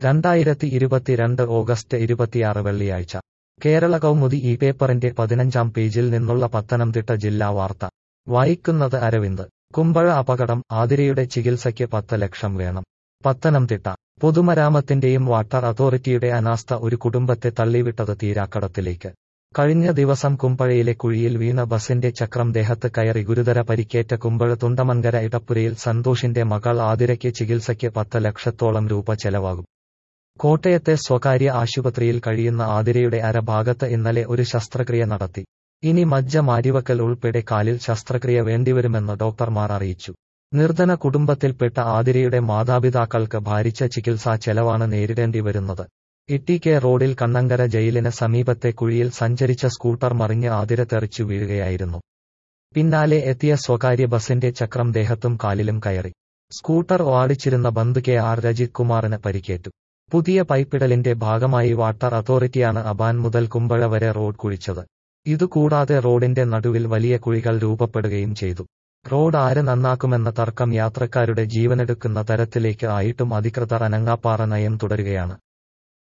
രണ്ടായിരത്തി ഇരുപത്തിരണ്ട് ഓഗസ്റ്റ് ഇരുപത്തിയാറ് വെള്ളിയാഴ്ച കേരള കൗമുദി ഈ പേപ്പറിന്റെ പതിനഞ്ചാം പേജിൽ നിന്നുള്ള പത്തനംതിട്ട ജില്ലാ വാർത്ത വായിക്കുന്നത് അരവിന്ദ് കുമ്പഴ അപകടം ആതിരയുടെ ചികിത്സയ്ക്ക് പത്ത് ലക്ഷം വേണം പത്തനംതിട്ട പൊതുമരാമത്തിന്റെയും വാട്ടർ അതോറിറ്റിയുടെ അനാസ്ഥ ഒരു കുടുംബത്തെ തള്ളിവിട്ടത് തീരാക്കടത്തിലേക്ക് കഴിഞ്ഞ ദിവസം കുമ്പഴയിലെ കുഴിയിൽ വീണ ബസിന്റെ ചക്രം ദേഹത്ത് കയറി ഗുരുതര പരിക്കേറ്റ കുമ്പഴ തുണ്ടമങ്കര ഇടപ്പുരയിൽ സന്തോഷിന്റെ മകൾ ആതിരയ്ക്ക് ചികിത്സയ്ക്ക് പത്ത് ലക്ഷത്തോളം രൂപ ചെലവാകും കോട്ടയത്തെ സ്വകാര്യ ആശുപത്രിയിൽ കഴിയുന്ന ആതിരയുടെ അരഭാഗത്ത് ഇന്നലെ ഒരു ശസ്ത്രക്രിയ നടത്തി ഇനി മജ്ജ മാരിവക്കൽ ഉൾപ്പെടെ കാലിൽ ശസ്ത്രക്രിയ വേണ്ടിവരുമെന്ന് ഡോക്ടർമാർ അറിയിച്ചു നിർധന കുടുംബത്തിൽപ്പെട്ട ആതിരയുടെ മാതാപിതാക്കൾക്ക് ഭാരിച്ച ചികിത്സാ ചെലവാണ് നേരിടേണ്ടി വരുന്നത് ഇട്ടിക്കെ റോഡിൽ കണ്ണങ്കര ജയിലിന് സമീപത്തെ കുഴിയിൽ സഞ്ചരിച്ച സ്കൂട്ടർ മറിഞ്ഞ് ആതിര തെറിച്ചു വീഴുകയായിരുന്നു പിന്നാലെ എത്തിയ സ്വകാര്യ ബസിന്റെ ചക്രം ദേഹത്തും കാലിലും കയറി സ്കൂട്ടർ ഓടിച്ചിരുന്ന ബന്ധു കെ ആർ രജിത് കുമാറിന് പരിക്കേറ്റു പുതിയ പൈപ്പിടലിന്റെ ഭാഗമായി വാട്ടർ അതോറിറ്റിയാണ് അബാൻ മുതൽ കുമ്പഴ വരെ റോഡ് കുഴിച്ചത് ഇതുകൂടാതെ റോഡിന്റെ നടുവിൽ വലിയ കുഴികൾ രൂപപ്പെടുകയും ചെയ്തു റോഡ് ആര് നന്നാക്കുമെന്ന തർക്കം യാത്രക്കാരുടെ ജീവനെടുക്കുന്ന തരത്തിലേക്ക് ആയിട്ടും അധികൃതർ അനങ്ങാപ്പാറ നയം തുടരുകയാണ്